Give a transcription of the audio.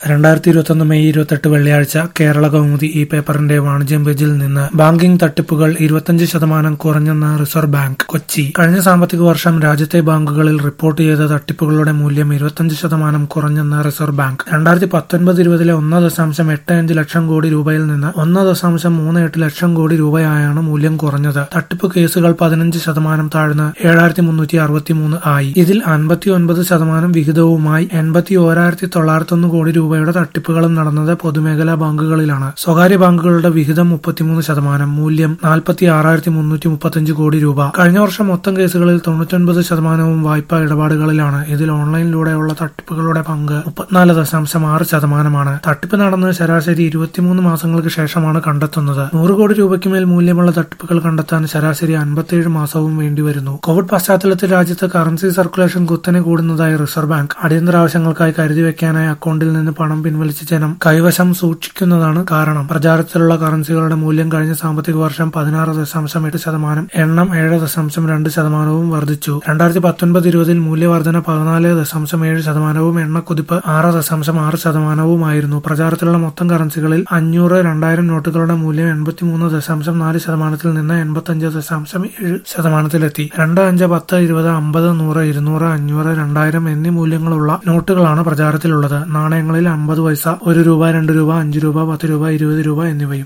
രണ്ടായിരത്തി ഇരുപത്തൊന്ന് മെയ് ഇരുപത്തെട്ട് വെള്ളിയാഴ്ച കേരള കൗമുദി ഈ പേപ്പറിന്റെ വാണിജ്യം പേജിൽ നിന്ന് ബാങ്കിംഗ് തട്ടിപ്പുകൾ ഇരുപത്തഞ്ച് ശതമാനം കുറഞ്ഞെന്ന് റിസർവ് ബാങ്ക് കൊച്ചി കഴിഞ്ഞ സാമ്പത്തിക വർഷം രാജ്യത്തെ ബാങ്കുകളിൽ റിപ്പോർട്ട് ചെയ്ത തട്ടിപ്പുകളുടെ മൂല്യം ഇരുപത്തഞ്ച് ശതമാനം കുറഞ്ഞെന്ന് റിസർവ് ബാങ്ക് രണ്ടായിരത്തി പത്തൊൻപത് ഇരുപതിലെ ഒന്ന് ദശാംശം എട്ട് അഞ്ച് ലക്ഷം കോടി രൂപയിൽ നിന്ന് ഒന്ന് ദശാംശം മൂന്ന് എട്ട് ലക്ഷം കോടി രൂപയായാണ് മൂല്യം കുറഞ്ഞത് തട്ടിപ്പ് കേസുകൾ പതിനഞ്ച് ശതമാനം താഴ്ന്ന് ഏഴായിരത്തി മുന്നൂറ്റി അറുപത്തി മൂന്ന് ആയി ഇതിൽ അൻപത്തി ഒൻപത് ശതമാനം വിഹിതവുമായി എൺപത്തി ഓരായിരത്തി തൊള്ളായിരത്തൊന്ന് കോടി രൂപയുടെ തട്ടിപ്പുകളും നടന്നത് പൊതുമേഖലാ ബാങ്കുകളിലാണ് സ്വകാര്യ ബാങ്കുകളുടെ വിഹിതം മുപ്പത്തിമൂന്ന് ശതമാനം മൂല്യം നാൽപ്പത്തി ആറായിരത്തി മുന്നൂറ്റി മുപ്പത്തഞ്ച് കോടി രൂപ കഴിഞ്ഞ വർഷം മൊത്തം കേസുകളിൽ തൊണ്ണൂറ്റൊൻപത് ശതമാനവും വായ്പാ ഇടപാടുകളിലാണ് ഇതിൽ ഓൺലൈനിലൂടെയുള്ള തട്ടിപ്പുകളുടെ പങ്ക് മുപ്പത്തിനാല് ദശാംശം ആറ് ശതമാനമാണ് തട്ടിപ്പ് നടന്ന് ശരാശരി ഇരുപത്തിമൂന്ന് മാസങ്ങൾക്ക് ശേഷമാണ് കണ്ടെത്തുന്നത് നൂറ് കോടി രൂപയ്ക്ക് മേൽ മൂല്യമുള്ള തട്ടിപ്പുകൾ കണ്ടെത്താൻ ശരാശരി അൻപത്തിയേഴ് മാസവും വേണ്ടിവരുന്നു കോവിഡ് പശ്ചാത്തലത്തിൽ രാജ്യത്ത് കറൻസി സർക്കുലേഷൻ കുത്തനെ കൂടുന്നതായി റിസർവ് ബാങ്ക് അടിയന്തര ആവശ്യങ്ങൾക്കായി കരുതി വെക്കാനായി അക്കൗണ്ടിൽ നിന്ന് പണം പിൻവലിച്ച് ജനം കൈവശം സൂക്ഷിക്കുന്നതാണ് കാരണം പ്രചാരത്തിലുള്ള കറൻസികളുടെ മൂല്യം കഴിഞ്ഞ സാമ്പത്തിക വർഷം പതിനാറ് ദശാംശം എട്ട് ശതമാനം എണ്ണം ഏഴ് ദശാംശം രണ്ട് ശതമാനവും വർദ്ധിച്ചു രണ്ടായിരത്തി പത്തൊൻപത് ഇരുപതിൽ മൂല്യവർധന പതിനാല് ദശാംശം ഏഴ് ശതമാനവും എണ്ണക്കുതിപ്പ് ആറ് ദശാംശം ആറ് ശതമാനവുമായിരുന്നു പ്രചാരത്തിലുള്ള മൊത്തം കറൻസികളിൽ അഞ്ഞൂറ് രണ്ടായിരം നോട്ടുകളുടെ മൂല്യം എൺപത്തിമൂന്ന് ദശാംശം നാല് ശതമാനത്തിൽ നിന്ന് എൺപത്തഞ്ച് ദശാംശം ഏഴ് ശതമാനത്തിലെത്തി രണ്ട് അഞ്ച് പത്ത് ഇരുപത് അമ്പത് നൂറ് ഇരുന്നൂറ് അഞ്ഞൂറ് രണ്ടായിരം എന്നീ മൂല്യങ്ങളുള്ള നോട്ടുകളാണ് പ്രചാരത്തിലുള്ളത് നാണയങ്ങളിൽ അമ്പത് പൈസ ഒരു രൂപ രണ്ട് രൂപ അഞ്ച് രൂപ പത്ത് രൂപ ഇരുപത് രൂപ എന്നിവയും